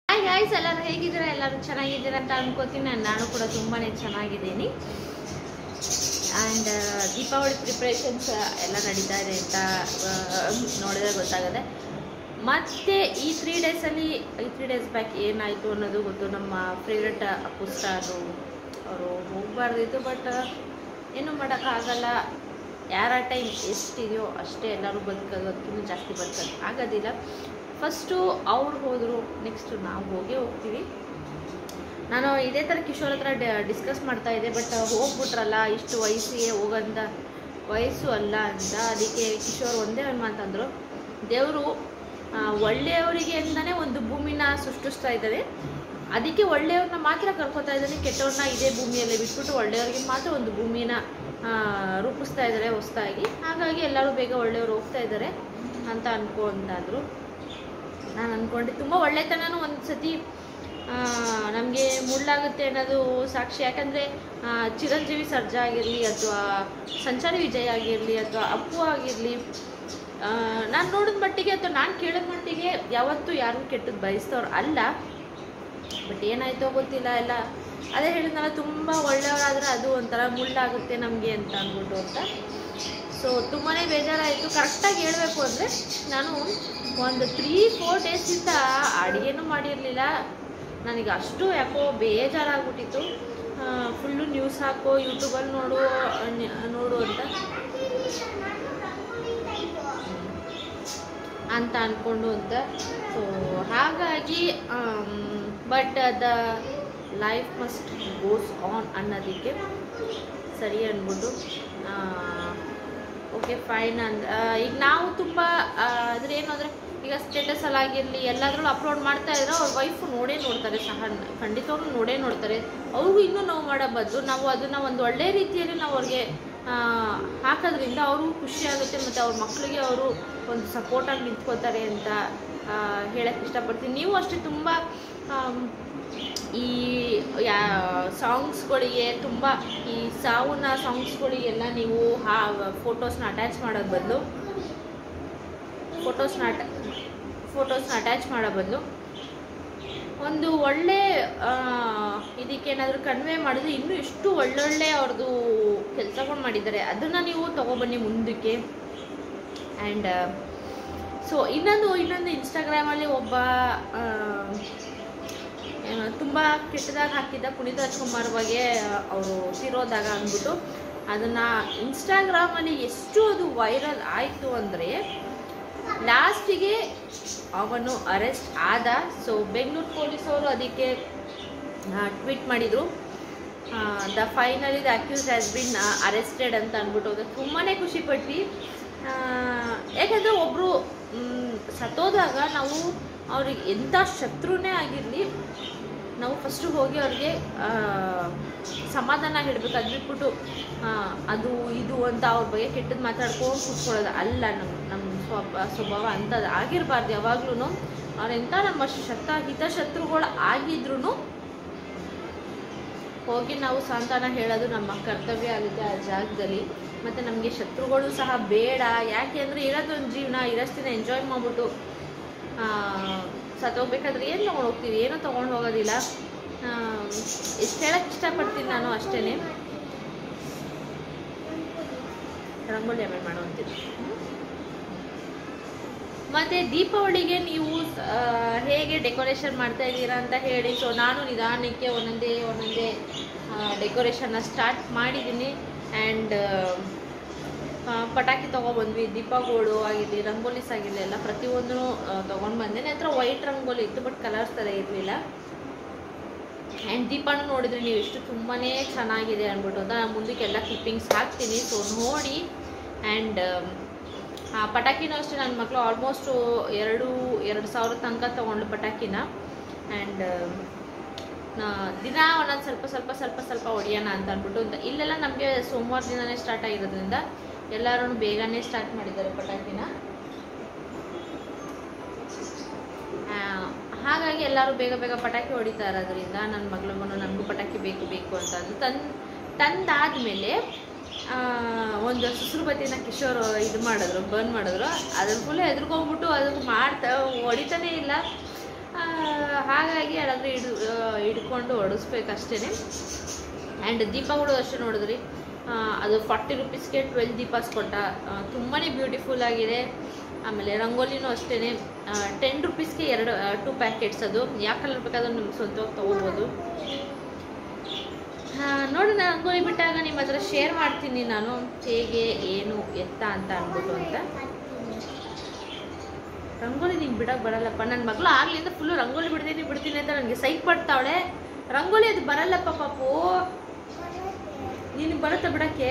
hi guys ಎಲ್ಲರೂ ಹೇಗಿದ್ದೀರಾ ಎಲ್ಲರೂ ಚೆನ್ನಾಗಿದ್ದೀರಾ ಅಂತ ಅನ್ಕೋತೀನಿ ನಾನು ಕೂಡ ತುಂಬಾ ಚೆನ್ನಾಗಿದ್ದೀನಿ ಆ್ಯಂಡ್ ದೀಪಾವಳಿ ಪ್ರಿಪ್ರೇಷನ್ಸ್ ಎಲ್ಲ ನಡೀತಾ ಇದೆ ಅಂತ ಆ, ನೋಡಿದ್ರೆ ಗೊತ್ತಾಗುತ್ತೆ ಮತ್ತೆ ಈ ತ್ರೀ ಡೇಸಲ್ಲಿ ಈ ತ್ರೀ ಡೇಸ್ ಬ್ಯಾಕ್ ಏನಾಯಿತು ಅನ್ನೋದು ಗೊತ್ತು ನಮ್ಮ ಫೇವ್ರೆಟ್ ಪುಸ್ತರು ಅವರು ಹೋಗಬಾರ್ದಿತ್ತು ಬಟ್ ಏನು ಮಾಡೋಕ್ಕಾಗಲ್ಲ ಯಾರ ಟೈಮ್ ಎಷ್ಟಿದೆಯೋ ಅಷ್ಟೇ ಎಲ್ಲರೂ ಬದುಕೋದು ಅದಕ್ಕಿಂತ ಜಾಸ್ತಿ ಬದುಕೋದು ಆಗೋದಿಲ್ಲ ಫಸ್ಟು ಅವ್ರು ಹೋದರು ನೆಕ್ಸ್ಟು ನಾವು ಹೋಗೇ ಹೋಗ್ತೀವಿ ನಾನು ಇದೇ ಥರ ಕಿಶೋರ್ ಹತ್ರ ಡಿಸ್ಕಸ್ ಮಾಡ್ತಾ ಇದ್ದೆ ಬಟ್ ಹೋಗ್ಬಿಟ್ರಲ್ಲ ಇಷ್ಟು ವಯಸ್ಸಿಗೆ ಹೋಗೋಂಥ ವಯಸ್ಸು ಅಲ್ಲ ಅಂತ ಅದಕ್ಕೆ ಕಿಶೋರ್ ಒಂದೇ ಒಂದು ಮಾತಂದರು ದೇವರು ಒಳ್ಳೆಯವರಿಗೆ ಅಂತಲೇ ಒಂದು ಭೂಮಿನ ಸೃಷ್ಟಿಸ್ತಾ ಇದ್ದಾರೆ ಅದಕ್ಕೆ ಒಳ್ಳೆಯವ್ರನ್ನ ಮಾತ್ರ ಕರ್ಕೋತಾ ಇದ್ದಾನೆ ಕೆಟ್ಟವ್ರನ್ನ ಇದೇ ಭೂಮಿಯಲ್ಲೇ ಬಿಟ್ಬಿಟ್ಟು ಒಳ್ಳೆಯವ್ರಿಗೆ ಮಾತ್ರ ಒಂದು ಭೂಮಿನ ಆ, ರೂಪಿಸ್ತಾ ಇದ್ದಾರೆ ಹೊಸದಾಗಿ ಹಾಗಾಗಿ ಎಲ್ಲರೂ ಬೇಗ ಒಳ್ಳೆಯವರು ಹೋಗ್ತಾ ಇದ್ದಾರೆ ಅಂತ ಅನ್ಕೊ ಅಂತಾದ್ರು ನಾನು ಅಂದ್ಕೊಂಡೆ ತುಂಬ ಒಳ್ಳೆತನನೂ ಒಂದು ಸತಿ ನಮಗೆ ಮುಳ್ಳಾಗುತ್ತೆ ಅನ್ನೋದು ಸಾಕ್ಷಿ ಯಾಕಂದರೆ ಚಿರಂಜೀವಿ ಸರ್ಜಾ ಆಗಿರಲಿ ಅಥವಾ ಸಂಚಾರಿ ವಿಜಯ್ ಆಗಿರಲಿ ಅಥವಾ ಅಪ್ಪು ಆಗಿರಲಿ ನಾನು ನೋಡಿದ ಮಟ್ಟಿಗೆ ಅಥವಾ ನಾನು ಕೇಳಿದ ಮಟ್ಟಿಗೆ ಯಾವತ್ತೂ ಯಾರು ಕೆಟ್ಟದ್ದು ಬಯಸ್ತವ್ರು ಅಲ್ಲ ಬಟ್ ಏನಾಯ್ತೋ ಗೊತ್ತಿಲ್ಲ ಎಲ್ಲ ಅದೇ ಹೇಳಿದ್ನಲ್ಲ ತುಂಬ ಒಳ್ಳೆಯವರಾದರೆ ಅದು ಒಂಥರ ಮುಳ್ಳಾಗುತ್ತೆ ನಮಗೆ ಅಂತ ಅಂದ್ಬಿಟ್ಟು ಅಂತ ಸೊ ತುಂಬಾ ಬೇಜಾರಾಯಿತು ಕರೆಕ್ಟಾಗಿ ಹೇಳಬೇಕು ಅಂದರೆ ನಾನು ಒಂದು ತ್ರೀ ಫೋರ್ ಡೇಸಿಂದ ಅಡುಗೆನೂ ಮಾಡಿರಲಿಲ್ಲ ನನಗೆ ಅಷ್ಟು ಯಾಕೋ ಬೇಜಾರಾಗ್ಬಿಟ್ಟಿತ್ತು ಫುಲ್ಲು ನ್ಯೂಸ್ ಹಾಕೋ ಯೂಟ್ಯೂಬಲ್ಲಿ ನೋಡು ನ್ಯ- ನೋಡು ಅಂತ ಅಂತ ಅಂದ್ಕೊಂಡು ಅಂತ ಸೊ ಹಾಗಾಗಿ but the life must goes on ಅನ್ನೋದಕ್ಕೆ ಸರಿ ಅಂದ್ಬಿಟ್ಟು ಓಕೆ ಫೈನ್ ಅಂದ್ ಆ, ಈಗ ನಾವು ತುಂಬ ಅಂದರೆ ಏನು ಅಂದರೆ ಈಗ ಸ್ಟೇಟಸಲ್ಲಿ ಆಗಿರಲಿ ಎಲ್ಲಾದ್ರಲ್ಲೂ ಅಪ್ಲೋಡ್ ಮಾಡ್ತಾ ಇದ್ರೆ ಅವ್ರ ವೈಫು ನೋಡೇ ನೋಡ್ತಾರೆ ಸಹ ಖಂಡಿತವಾಗ್ಲೂ ನೋಡೇ ನೋಡ್ತಾರೆ ಅವ್ರಿಗೂ ಇನ್ನೂ ನೋವು ಮಾಡೋ ಬದಲು ನಾವು ಅದನ್ನು ಒಂದು ಒಳ್ಳೆ ರೀತಿಯಲ್ಲಿ ನಾವು ಅವ್ರಿಗೆ ಆ, ಹಾಕೋದ್ರಿಂದ ಅವ್ರಿಗೂ ಖುಷಿ ಆಗುತ್ತೆ ಮತ್ತು ಅವ್ರ ಮಕ್ಕಳಿಗೆ ಅವರು ಒಂದು ಸಪೋರ್ಟಾಗಿ ನಿಂತ್ಕೋತಾರೆ ಅಂತ ಹೇಳಕ್ಕೆ ಇಷ್ಟಪಡ್ತೀನಿ ನೀವು ಅಷ್ಟೇ ತುಂಬ ಆಮ್, ಈ ಯಾ ಸಾಂಗ್ಸ್ಗಳಿಗೆ ತುಂಬ ಈ ಸಾವನ್ನ ಸಾಂಗ್ಸ್ಗಳಿಗೆಲ್ಲ ನೀವು ಹಾ ಫೋಟೋಸ್ನ ಅಟ್ಯಾಚ್ ಮಾಡೋದು ಬದಲು ಫೋಟೋಸ್ನ ಅಟ ಫೋಟೋಸ್ನ ಅಟ್ಯಾಚ್ ಮಾಡೋ ಬದಲು ಒಂದು ಒಳ್ಳೆ ಆ, ಇದಕ್ಕೇನಾದರೂ ಕನ್ವೆ ಮಾಡಿದ್ರೆ ಇನ್ನೂ ಎಷ್ಟು ಒಳ್ಳೊಳ್ಳೆ ಅವ್ರದ್ದು ಕೆಲಸಗಳು ಮಾಡಿದ್ದಾರೆ ಅದನ್ನು ನೀವು ತೊಗೊಬನ್ನಿ ಮುಂದಕ್ಕೆ ಆ್ಯಂಡ್ ಸೊ ಇನ್ನೊಂದು ಇನ್ನೊಂದು ಇನ್ಸ್ಟಾಗ್ರಾಮಲ್ಲಿ ಒಬ್ಬ ಆ, ತುಂಬ ಕೆಟ್ಟದಾಗಿ ಹಾಕಿದ್ದ ಪುನೀತ್ ರಾಜ್ಕುಮಾರ್ ಬಗ್ಗೆ ಅವರು ತೀರೋದಾಗ ಅಂದ್ಬಿಟ್ಟು ಅದನ್ನು ಇನ್ಸ್ಟಾಗ್ರಾಮಲ್ಲಿ ಎಷ್ಟು ಅದು ವೈರಲ್ ಆಯಿತು ಅಂದರೆ ಲಾಸ್ಟಿಗೆ ಅವನು ಅರೆಸ್ಟ್ ಆದ ಸೊ ಬೆಂಗಳೂರು ಪೊಲೀಸವರು ಅದಕ್ಕೆ ಟ್ವೀಟ್ ಮಾಡಿದರು the finally the accuse has been arrested ಅಂತ ಅಂದ್ಬಿಟ್ಟು ತುಂಬಾ ಖುಷಿ ಪಟ್ವಿ ಆ, ಯಾಕಂದರೆ ಒಬ್ಬರು ಸತ್ತೋದಾಗ ನಾವು ಅವ್ರಿಗೆ ಎಂಥ ಶತ್ರುನೇ ಆಗಿರಲಿ ನಾವು ಫಸ್ಟು ಹೋಗಿ ಅವ್ರಿಗೆ ಆ, ಸಮಾಧಾನ ಹೇಳಬೇಕು ಅದು ಬಿಟ್ಬಿಟ್ಟು ಆ, ಅದು ಇದು ಅಂತ ಅವ್ರ ಬಗ್ಗೆ ಕೆಟ್ಟದ್ದು ಮಾತಾಡ್ಕೊಂಡು ಕೂತ್ಕೊಳ್ಳೋದು ಅಲ್ಲ ನಮ್ಮ ನಮ್ಮ ಸ್ವಭ ಸ್ವಭಾವ ಅಂಥದ್ದು ಆಗಿರಬಾರ್ದು ಯಾವಾಗ್ಲೂ ಅವ್ರೆಂಥ ನಮ್ಮ ಶತ ಹಿತಶತ್ರುಗಳು ಆಗಿದ್ರು ಹೋಗಿ ನಾವು ಸಾಂತ್ವನ ಹೇಳೋದು ನಮ್ಮ ಕರ್ತವ್ಯ ಆಗುತ್ತೆ ಆ ಜಾಗದಲ್ಲಿ ಮತ್ತು ನಮಗೆ ಶತ್ರುಗಳು ಸಹ ಬೇಡ ಯಾಕೆ ಅಂದರೆ ಇರೋದೊಂದು ಜೀವನ ಇರೋಷ್ಟಿನ ಎಂಜಾಯ್ ಮಾಡಿಬಿಟ್ಟು ಸತ್ತೋಗ್ಬೇಕಾದ್ರೆ ಏನು ತೊಗೊಂಡು ಹೋಗ್ತೀವಿ ಏನೂ ತೊಗೊಂಡು ಹೋಗೋದಿಲ್ಲ ಇಷ್ಟು ಹೇಳಕ್ಕೆ ಇಷ್ಟಪಡ್ತೀನಿ ನಾನು ಅಷ್ಟೇ ರಂಗೋಲಿ ಆಮೇಲೆ ಮಾಡುವಂತಿದ್ದು ಮತ್ತು ದೀಪಾವಳಿಗೆ ನೀವು ಆ, ಹೇಗೆ ಡೆಕೋರೇಷನ್ ಮಾಡ್ತಾ ಇದ್ದೀರಾ ಅಂತ ಹೇಳಿ ಸೊ ನಾನು ನಿಧಾನಕ್ಕೆ ಒಂದೊಂದೇ ಒಂದೊಂದೇ ಡೆಕೋರೇಷನ್ನ ಸ್ಟಾರ್ಟ್ ಮಾಡಿದ್ದೀನಿ ಆ್ಯಂಡ್ ಪಟಾಕಿ ತೊಗೊಬಂದ್ವಿ ದೀಪಗಳು ಆಗಿರಲಿ ರಂಗೋಲಿಸ್ ಆಗಿರಲಿ ಎಲ್ಲ ಪ್ರತಿಯೊಂದೂ ತೊಗೊಂಡು ಬಂದೆ ನನ್ನ ಹತ್ರ ವೈಟ್ ರಂಗೋಲಿ ಇತ್ತು ಬಟ್ ಕಲರ್ಸ್ ಥರ ಇರಲಿಲ್ಲ ಆ್ಯಂಡ್ ದೀಪನೂ ನೋಡಿದ್ರೆ ನೀವು ಎಷ್ಟು ತುಂಬಾ ಚೆನ್ನಾಗಿದೆ ಅಂದ್ಬಿಟ್ಟು ಅಂತ ನಾನು ಮುಂದಕ್ಕೆ ಎಲ್ಲ ಕ್ಲಿಪ್ಪಿಂಗ್ಸ್ ಹಾಕ್ತೀನಿ ಸೊ ನೋಡಿ ಆ್ಯಂಡ್ ಆ ಪಟಾಕಿನೂ ಅಷ್ಟೇ ನನ್ನ ಮಕ್ಕಳು ಆಲ್ಮೋಸ್ಟು ಎರಡು ಎರಡು ಸಾವಿರ ತನಕ ತೊಗೊಂಡು ಪಟಾಕಿನ ಆ್ಯಂಡ್ ದಿನ ಒಂದೊಂದು ಸ್ವಲ್ಪ ಸ್ವಲ್ಪ ಸ್ವಲ್ಪ ಸ್ವಲ್ಪ ಹೊಡಿಯೋಣ ಅಂತ ಅಂದ್ಬಿಟ್ಟು ಅಂತ ಇಲ್ಲೆಲ್ಲ ನಮಗೆ ಸೋಮವಾರ ದಿನನೇ ಸ್ಟಾರ್ಟ್ ಆಗಿರೋದ್ರಿಂದ ಎಲ್ಲರೂ ಬೇಗನೆ ಸ್ಟಾರ್ಟ್ ಮಾಡಿದ್ದಾರೆ ಪಟಾಕಿನ ಆ, ಹಾಗಾಗಿ ಎಲ್ಲರೂ ಬೇಗ ಬೇಗ ಪಟಾಕಿ ಹೊಡಿತಾ ಇರೋದ್ರಿಂದ ನನ್ನ ಮಗಳಿಗೂ ನನಗೂ ಪಟಾಕಿ ಬೇಕು ಬೇಕು ಅಂತ ಅಂದು ತಂದು ತಂದಾದ್ಮೇಲೆ ಆ, ಒಂದು ಸುಸುರು ಬತ್ತಿನ ಕಿಶೋರ್ ಇದು ಮಾಡಿದ್ರು ಬರ್ನ್ ಮಾಡಿದ್ರು ಅದ್ರ ಫುಲ್ ಎದ್ರುಕೊಂಡ್ಬಿಟ್ಟು ಅದಕ್ಕೆ ಮಾಡ್ತಾ ಹೊಡಿತಾನೇ ಇಲ್ಲ ಆ, ಹಾಗಾಗಿ ಯಾರಾದರೂ ಹಿಡು ಹಿಡ್ಕೊಂಡು ಹೊಡಿಸ್ಬೇಕಷ್ಟೇ ಆ್ಯಂಡ್ ದೀಪಗಳು ಅಷ್ಟೇ ನೋಡಿದ್ರಿ ಆ, ಅದು ಫಾರ್ಟಿ ರುಪೀಸ್ಗೆ ಟ್ವೆಲ್ ದೀಪಾಸ್ ಕೊಟ್ಟ ತುಂಬಾ ಬ್ಯೂಟಿಫುಲ್ ಆಗಿದೆ ಆಮೇಲೆ ರಂಗೋಲಿನೂ ಅಷ್ಟೇ ಟೆನ್ ರುಪೀಸ್ಗೆ ಎರಡು ಟೂ ಪ್ಯಾಕೆಟ್ಸ್ ಅದು ಯಾವ ಕಲರ್ ಬೇಕಾದ್ರೂ ನಿಮ್ಗೆ ಸ್ವಂತವಾಗಿ ತೊಗೋಬೋದು ಆ, ನೋಡೋಣ ರಂಗೋಲಿ ಬಿಟ್ಟಾಗ ನಿಮ್ಮ ಹತ್ರ ಶೇರ್ ಮಾಡ್ತೀನಿ ನಾನು ಹೇಗೆ ಏನು ಎತ್ತ ಅಂತ ಅಂದ್ಬಿಟ್ಟು ಅಂತ ರಂಗೋಲಿ ನಿಂಗೆ ಬಿಡಕ್ಕೆ ಬರಲ್ಲಪ್ಪ ನನ್ನ ಮಗಳು ಆಗ್ಲಿಂದ ಫುಲ್ಲು ರಂಗೋಲಿ ಬಿಡ್ತೀನಿ ಬಿಡ್ತೀನಿ ಅಂತ ನನಗೆ ಸೈಕ್ ಪಡ್ತಾವಳೆ ರಂಗೋಲಿ ಅದು ಬರಲ್ಲಪ್ಪ ಪಾಪು ನಿನಗೆ ಬರುತ್ತಾ ಬಿಡಕ್ಕೆ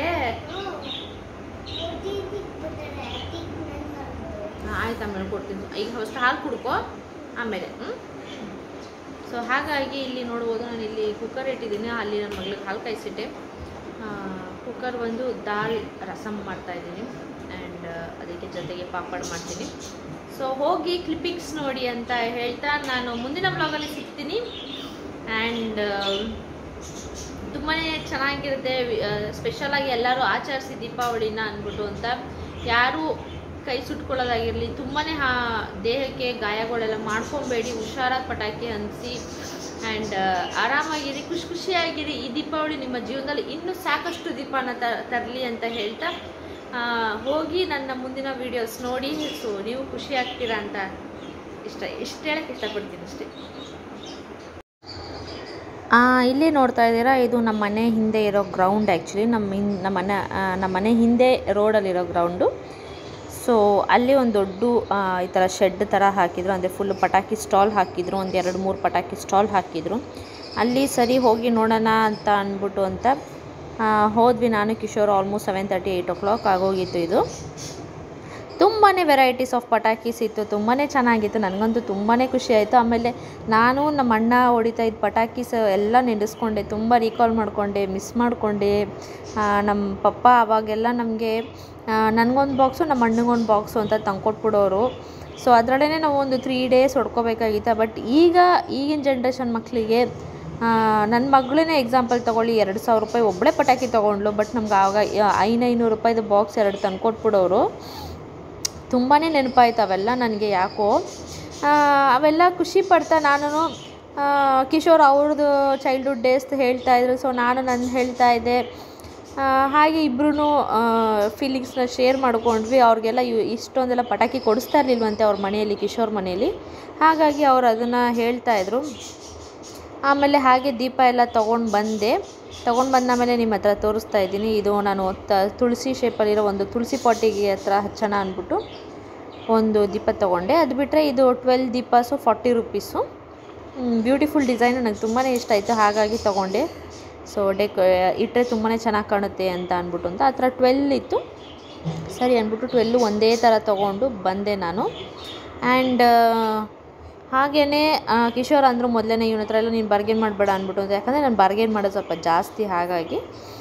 ಆಯ್ತು ಆಮೇಲೆ ಕೊಡ್ತೀನಿ ಈಗ ಫಸ್ಟ್ ಹಾಲು ಕುಡ್ಕೋ ಆಮೇಲೆ ಹ್ಞೂ ಸೊ ಹಾಗಾಗಿ ಇಲ್ಲಿ ನೋಡ್ಬೋದು ನಾನು ಇಲ್ಲಿ ಕುಕ್ಕರ್ ಇಟ್ಟಿದ್ದೀನಿ ಅಲ್ಲಿ ನನ್ನ ಮಗಳಿಗೆ ಹಾಲು ಕಾಯಿಸಿಟ್ಟೆ ಕುಕ್ಕರ್ ಒಂದು ದಾಲ್ ರಸಮ್ ಮಾಡ್ತಾ ಇದ್ದೀನಿ ಆ್ಯಂಡ್ ಅದಕ್ಕೆ ಜೊತೆಗೆ ಪಾಪಡ್ ಮಾಡ್ತೀನಿ ಸೊ ಹೋಗಿ ಕ್ಲಿಪ್ಪಿಂಗ್ಸ್ ನೋಡಿ ಅಂತ ಹೇಳ್ತಾ ನಾನು ಮುಂದಿನ ಬ್ಲಾಗಲ್ಲಿ ಸಿಗ್ತೀನಿ ಆ್ಯಂಡ್ ತುಂಬಾ ಚೆನ್ನಾಗಿರುತ್ತೆ ಸ್ಪೆಷಲಾಗಿ ಎಲ್ಲರೂ ಆಚರಿಸಿ ದೀಪಾವಳಿನ ಅಂದ್ಬಿಟ್ಟು ಅಂತ ಯಾರು ಕೈ ಸುಟ್ಕೊಳ್ಳೋದಾಗಿರಲಿ ತುಂಬಾ ಹಾ ದೇಹಕ್ಕೆ ಗಾಯಗಳೆಲ್ಲ ಮಾಡ್ಕೊಬೇಡಿ ಹುಷಾರಾಗಿ ಪಟಾಕಿ ಹಂಚಿಸಿ ಆ್ಯಂಡ್ ಆರಾಮಾಗಿರಿ ಖುಷಿ ಖುಷಿಯಾಗಿರಿ ಈ ದೀಪಾವಳಿ ನಿಮ್ಮ ಜೀವನದಲ್ಲಿ ಇನ್ನೂ ಸಾಕಷ್ಟು ದೀಪನ ತರಲಿ ಅಂತ ಹೇಳ್ತಾ ಆ, ಹೋಗಿ ನನ್ನ ಮುಂದಿನ ವೀಡಿಯೋಸ್ ನೋಡಿ ಸೊ ನೀವು ಖುಷಿ ಆಗ್ತೀರಾ ಅಂತ ಇಷ್ಟ ಇಷ್ಟು ಹೇಳಕ್ಕೆ ಇಷ್ಟಪಡ್ತೀನಿ ಅಷ್ಟೇ ಆ, ಇಲ್ಲಿ ನೋಡ್ತಾ ಇದ್ದೀರಾ ಇದು ನಮ್ಮ ಮನೆ ಹಿಂದೆ ಇರೋ ಗ್ರೌಂಡ್ ಆ್ಯಕ್ಚುಲಿ ನಮ್ಮ ಹಿನ್ ನಮ್ಮ ಮನೆ ಆ, ನಮ್ಮ ಮನೆ ಹಿಂದೆ ರೋಡಲ್ಲಿರೋ ಗ್ರೌಂಡು ಸೊ ಅಲ್ಲಿ ಒಂದು ದೊಡ್ಡ ಆ, ಈ ಥರ ಶೆಡ್ ಥರ ಹಾಕಿದ್ರು ಅಂದರೆ ಫುಲ್ ಪಟಾಕಿ ಸ್ಟಾಲ್ ಹಾಕಿದ್ರು ಒಂದು ಎರಡು ಮೂರು ಪಟಾಕಿ ಸ್ಟಾಲ್ ಹಾಕಿದ್ರು ಅಲ್ಲಿ ಸರಿ ಹೋಗಿ ನೋಡೋಣ ಅಂತ ಅಂದ್ಬಿಟ್ಟು ಅಂತ ಆ, ಹೋದ್ವಿ ನಾನು Kishore almost seven thirty eight o'clock ಆಗೋಗಿತ್ತು ಇದು ತುಂಬಾ ವೆರೈಟೀಸ್ ಆಫ್ ಪಟಾಕೀಸ್ ಇತ್ತು ತುಂಬಾ ಚೆನ್ನಾಗಿತ್ತು ನನಗಂತೂ ತುಂಬಾ ಖುಷಿ ಆಯಿತು ಆಮೇಲೆ ನಾನು ನಮ್ಮ ಅಣ್ಣ ಹೊಡಿತಾ ಇದ್ದ ಪಟಾಕೀಸ್ ಎಲ್ಲ ನೆನೆಸ್ಕೊಂಡೆ ತುಂಬ ರೀಕಾಲ್ ಮಾಡಿಕೊಂಡೆ ಮಿಸ್ ಮಾಡಿಕೊಂಡೆ ನಮ್ಮ ಪಪ್ಪ ಅವಾಗೆಲ್ಲ ನಮಗೆ ನನಗೊಂದು ಬಾಕ್ಸು ನಮ್ಮ ಅಣ್ಣಗೊಂದು ಬಾಕ್ಸು ಅಂತ ತಂದ್ಕೊಟ್ಬಿಡೋರು ಸೊ ಅದರಲ್ಲೇ ನಾವು ಒಂದು ತ್ರೀ ಡೇಸ್ ಹೊಡ್ಕೋಬೇಕಾಗಿತ್ತು ಬಟ್ ಈಗ ಈಗಿನ ಜನ್ರೇಷನ್ ಮಕ್ಕಳಿಗೆ ನನ್ನ ಮಗಳೇ ಎಕ್ಸಾಂಪಲ್ ತೊಗೊಳ್ಳಿ ಎರಡು ಸಾವಿರ ರೂಪಾಯಿ ಒಬ್ಬಳೇ ಪಟಾಕಿ ತೊಗೊಂಡ್ಲು ಬಟ್ ನಮ್ಗೆ ಆವಾಗ ಐನೈನೂರು ರೂಪಾಯಿದು ಬಾಕ್ಸ್ ಎರಡು ತಂದ್ಕೊಟ್ಬಿಡೋರು ತುಂಬಾ ನೆನಪಾಯ್ತು ಅವೆಲ್ಲ ನನಗೆ ಯಾಕೋ ಆ, ಅವೆಲ್ಲ ಖುಷಿ ಪಡ್ತಾ ನಾನು ಕಿಶೋರ್ ಅವ್ರದ್ದು ಚೈಲ್ಡ್ಹುಡ್ ಡೇಸ್ ಹೇಳ್ತಾ ಇದ್ರು ಸೊ ನಾನು ನನ್ನ ಹೇಳ್ತಾ ಇದ್ದೆ ಆ, ಹಾಗೆ ಇಬ್ಬರೂ ಫೀಲಿಂಗ್ಸ್ನ ಶೇರ್ ಮಾಡ್ಕೊಂಡ್ವಿ ಅವ್ರಿಗೆಲ್ಲ ಇವ್- ಇಷ್ಟೊಂದೆಲ್ಲ ಪಟಾಕಿ ಕೊಡಿಸ್ತಾ ಇರಲಿಲ್ವಂತೆ ಅವ್ರ ಮನೆಯಲ್ಲಿ ಕಿಶೋರ್ ಮನೆಯಲ್ಲಿ ಹಾಗಾಗಿ ಅವ್ರು ಅದನ್ನು ಹೇಳ್ತಾ ಇದ್ರು ಆಮೇಲೆ ಹಾಗೆ ದೀಪ ಎಲ್ಲ ತೊಗೊಂಡು ಬಂದೆ ತೊಗೊಂಡು ಬಂದಾಮೇಲೆ ನಿಮ್ಮ ಹತ್ರ ತೋರಿಸ್ತಾ ಇದ್ದೀನಿ ಇದು ನಾನು ತ ತುಳಸಿ ಶೇಪಲ್ಲಿರೋ ಒಂದು ತುಳಸಿ ಪಾಟಿಗೆ ಹತ್ರ ಹಚ್ಚೋಣ ಅಂದ್ಬಿಟ್ಟು ಒಂದು ದೀಪ ತೊಗೊಂಡೆ ಅದು ಬಿಟ್ಟರೆ ಇದು ಟ್ವೆಲ್ ದೀಪಾಸು ಫಾರ್ಟಿ ರುಪೀಸು ಬ್ಯೂಟಿಫುಲ್ ಡಿಸೈನು ನನಗೆ ತುಂಬಾ ಇಷ್ಟ ಆಯಿತು ಹಾಗಾಗಿ ತೊಗೊಂಡೆ ಸೊ ಡೆಕ್ ಇಟ್ಟರೆ ತುಂಬಾ ಚೆನ್ನಾಗಿ ಕಾಣುತ್ತೆ ಅಂತ ಅಂದ್ಬಿಟ್ಟು ಅಂತ ಆ ಥರ ಟ್ವೆಲ್ ಇತ್ತು ಸರಿ ಅಂದ್ಬಿಟ್ಟು ಟ್ವೆಲ್ಲು ಒಂದೇ ಥರ ತೊಗೊಂಡು ಬಂದೆ ನಾನು ಆ್ಯಂಡ್ ಹಾಗೆಯೇ ಕಿಶೋರ್ ಅಂದರು ಮೊದಲೇ ಇವನ ಹತ್ರ ಎಲ್ಲ ನೀನು ಬಾರ್ಗೇನ್ ಮಾಡಬೇಡ ಅಂದ್ಬಿಟ್ಟು ಅಂತ ಯಾಕಂದರೆ ನಾನು ಬಾರ್ಗೇನ್ ಮಾಡೋದು ಸ್ವಲ್ಪ ಜಾಸ್ತಿ ಹಾಗಾಗಿ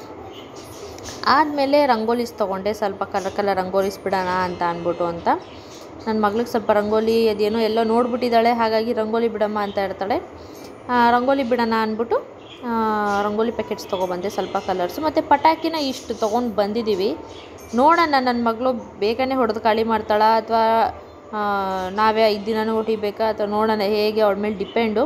ಆದಮೇಲೆ ರಂಗೋಲಿಸ್ ತೊಗೊಂಡೆ ಸ್ವಲ್ಪ ಕಲರ್ ಕಲರ್ ರಂಗೋಲಿಸ್ ಬಿಡೋಣ ಅಂತ ಅಂದ್ಬಿಟ್ಟು ಅಂತ ನನ್ನ ಮಗಳಿಗೆ ಸ್ವಲ್ಪ ರಂಗೋಲಿ ಅದೇನೋ ಎಲ್ಲೋ ನೋಡ್ಬಿಟ್ಟಿದ್ದಾಳೆ ಹಾಗಾಗಿ ರಂಗೋಲಿ ಬಿಡಮ್ಮ ಅಂತ ಇರ್ತಾಳೆ ಆ, ರಂಗೋಲಿ ಬಿಡೋಣ ಅಂದ್ಬಿಟ್ಟು ಆ, ರಂಗೋಲಿ ಪ್ಯಾಕೆಟ್ಸ್ ತೊಗೊಬಂದೆ ಸ್ವಲ್ಪ ಕಲರ್ಸು ಮತ್ತು ಪಟಾಕಿನ ಇಷ್ಟು ತೊಗೊಂಡು ಬಂದಿದ್ದೀವಿ ನೋಡೋಣ ನನ್ನ ಮಗಳು ಬೇಗನೆ ಹೊಡೆದು ಖಾಲಿ ಮಾಡ್ತಾಳ ಅಥವಾ ನಾವೇ ಐದು ದಿನನೂ ಹೊಡಿಬೇಕಾ ಅಥವಾ ನೋಡೋಣ ಹೇಗೆ ಅವಳ ಮೇಲೆ ಡಿಪೆಂಡು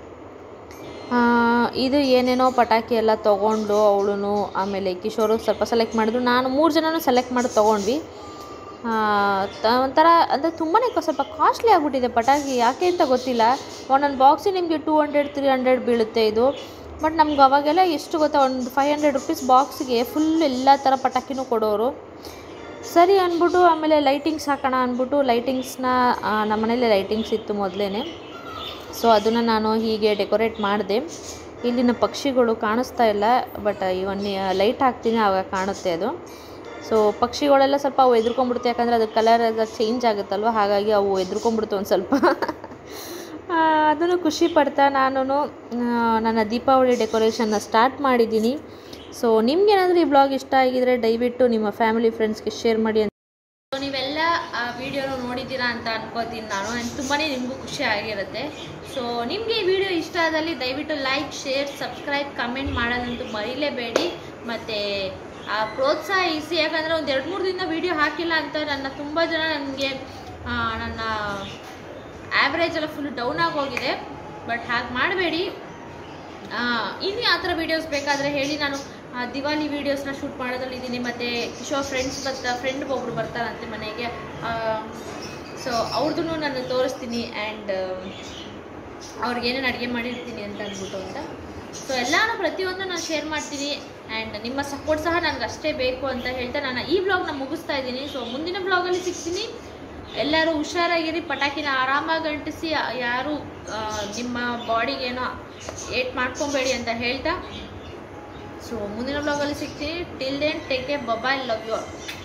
ಆ, ಇದು ಏನೇನೋ ಪಟಾಕಿ ಎಲ್ಲ ತೊಗೊಂಡು ಅವಳು ಆಮೇಲೆ ಕಿಶೋರು ಸ್ವಲ್ಪ ಸೆಲೆಕ್ಟ್ ಮಾಡಿದ್ರು ನಾನು ಮೂರು ಜನನೂ ಸೆಲೆಕ್ಟ್ ಮಾಡಿ ತೊಗೊಂಡ್ವಿ ಆ, ತ- ಒಂಥರ ಅಂದರೆ ತುಂಬಾ ಸ್ವಲ್ಪ ಕಾಸ್ಟ್ಲಿ ಆಗಿಬಿಟ್ಟಿದೆ ಪಟಾಕಿ ಯಾಕೆ ಅಂತ ಗೊತ್ತಿಲ್ಲ ಒಂದೊಂದು ಬಾಕ್ಸಿ ನಿಮಗೆ ಟೂ ಹಂಡ್ರೆಡ್ ತ್ರೀ ಹಂಡ್ರೆಡ್ ಬೀಳುತ್ತೆ ಇದು ಬಟ್ ನಮ್ಗೆ ಅವಾಗೆಲ್ಲ ಎಷ್ಟು ಗೊತ್ತಾ ಒಂದು ಫೈವ್ ಹಂಡ್ರೆಡ್ ರುಪೀಸ್ ಬಾಕ್ಸಿಗೆ ಫುಲ್ ಎಲ್ಲ ಥರ ಪಟಾಕಿನೂ ಕೊಡೋರು ಸರಿ ಅಂದ್ಬಿಟ್ಟು ಆಮೇಲೆ ಲೈಟಿಂಗ್ಸ್ ಹಾಕೋಣ ಅಂದ್ಬಿಟ್ಟು ಲೈಟಿಂಗ್ಸ್ನ ನಮ್ಮ ಮನೇಲಿ ಲೈಟಿಂಗ್ಸ್ ಇತ್ತು ಮೊದಲೇ ಸೊ ಅದನ್ನು ನಾನು ಹೀಗೆ ಡೆಕೋರೇಟ್ ಮಾಡಿದೆ ಇಲ್ಲಿನ ಪಕ್ಷಿಗಳು ಕಾಣಿಸ್ತಾ ಇಲ್ಲ ಬಟ್ ಇವನ್ ಲೈಟ್ ಹಾಕ್ತೀನಿ ಆವಾಗ ಕಾಣುತ್ತೆ ಅದು ಸೊ ಪಕ್ಷಿಗಳೆಲ್ಲ ಸ್ವಲ್ಪ ಅವು ಎದ್ರುಕೊಂಡ್ಬಿಡುತ್ತೆ ಯಾಕಂದರೆ ಅದು ಕಲರ್ ಎಲ್ಲ ಚೇಂಜ್ ಆಗುತ್ತಲ್ವ ಹಾಗಾಗಿ ಅವು ಎದ್ರುಕೊಂಡ್ಬಿಡ್ತು ಒಂದು ಸ್ವಲ್ಪ ಆ, ಅದನ್ನು ಖುಷಿ ಪಡ್ತಾ ನಾನು ನನ್ನ ದೀಪಾವಳಿ ಡೆಕೋರೇಷನ್ನ ಸ್ಟಾರ್ಟ್ ಮಾಡಿದ್ದೀನಿ ಸೊ ನಿಮ್ಗೇನಾದರೂ ಈ ಬ್ಲಾಗ್ ಇಷ್ಟ ಆಗಿದರೆ ದಯವಿಟ್ಟು ನಿಮ್ಮ ಫ್ಯಾಮಿಲಿ ಫ್ರೆಂಡ್ಸ್ಗೆ ಶೇರ್ ಮಾಡಿ ಅಂತ ಸೊ ನೀವೆಲ್ಲ ಆ ವಿಡಿಯೋನ ನೋಡಿದ್ದೀರಾ ಅಂತ ಅನ್ಕೋತೀನಿ ನಾನು ಆ್ಯಂಡ್ ತುಂಬಾ ನಿಮಗೂ ಖುಷಿ ಆಗಿರುತ್ತೆ ಸೊ ನಿಮಗೆ ಈ ವಿಡಿಯೋ ಇಷ್ಟ ಆದಲ್ಲಿ ದಯವಿಟ್ಟು ಲೈಕ್ ಶೇರ್ ಸಬ್ಸ್ಕ್ರೈಬ್ ಕಮೆಂಟ್ ಮಾಡೋದಂತೂ ಮರೀಲೇಬೇಡಿ ಮತ್ತು ಪ್ರೋತ್ಸಾಹಿಸಿ ಯಾಕಂದರೆ ಒಂದು ಎರಡು ಮೂರು ದಿನ ವಿಡಿಯೋ ಹಾಕಿಲ್ಲ ಅಂತ ನನ್ನ ತುಂಬ ಜನ ನನಗೆ ನನ್ನ ಆ್ಯಾವ್ರೇಜ್ ಎಲ್ಲ ಫುಲ್ ಡೌನ್ ಆಗಿ ಹೋಗಿದೆ ಬಟ್ ಹಾಗೆ ಮಾಡಬೇಡಿ ಇನ್ನು ಆ ಥರ ವೀಡಿಯೋಸ್ ಬೇಕಾದರೆ ಹೇಳಿ ನಾನು ಆ, ದಿವಾಲಿ ವೀಡಿಯೋಸ್ನ ಶೂಟ್ ಮಾಡೋದ್ರಲ್ಲಿ ಇದ್ದೀನಿ ಮತ್ತು ಕಿಶೋರ್ ಫ್ರೆಂಡ್ಸ್ ಬರ್ತಾ ಫ್ರೆಂಡ್ ಒಬ್ರು ಬರ್ತಾರಂತೆ ಮನೆಗೆ ಸೊ ಅವ್ರದ್ದು ನಾನು ತೋರಿಸ್ತೀನಿ ಆ್ಯಂಡ್ ಅವ್ರಿಗೆ ಏನೇನು ಅಡುಗೆ ಮಾಡಿರ್ತೀನಿ ಅಂತ ಅಂದ್ಬಿಟ್ಟು ಅಂತ ಸೊ ಎಲ್ಲಾನು ಪ್ರತಿಯೊಂದು ನಾನು ಶೇರ್ ಮಾಡ್ತೀನಿ ಆ್ಯಂಡ್ ನಿಮ್ಮ ಸಪೋರ್ಟ್ ಸಹ ನನಗೆ ಅಷ್ಟೇ ಬೇಕು ಅಂತ ಹೇಳ್ತಾ ನಾನು ಈ ಬ್ಲಾಗ್ನ ಮುಗಿಸ್ತಾ ಇದ್ದೀನಿ ಸೊ ಮುಂದಿನ ಬ್ಲಾಗಲ್ಲಿ ಸಿಗ್ತೀನಿ ಎಲ್ಲರೂ ಹುಷಾರಾಗಿರಿ ಪಟಾಕಿನ ಆರಾಮಾಗಿ ಅಂಟಿಸಿ ಯಾರು ಆ, ನಿಮ್ಮ ಬಾಡಿಗೇನೋ ಏಟ್ ಮಾಡ್ಕೊಬೇಡಿ ಅಂತ ಹೇಳ್ತಾ ಸೊ ಮುಂದಿನ ಬ್ಲಾಗಲ್ಲಿ ಸಿಗ್ತೀನಿ till then take care bye bye love you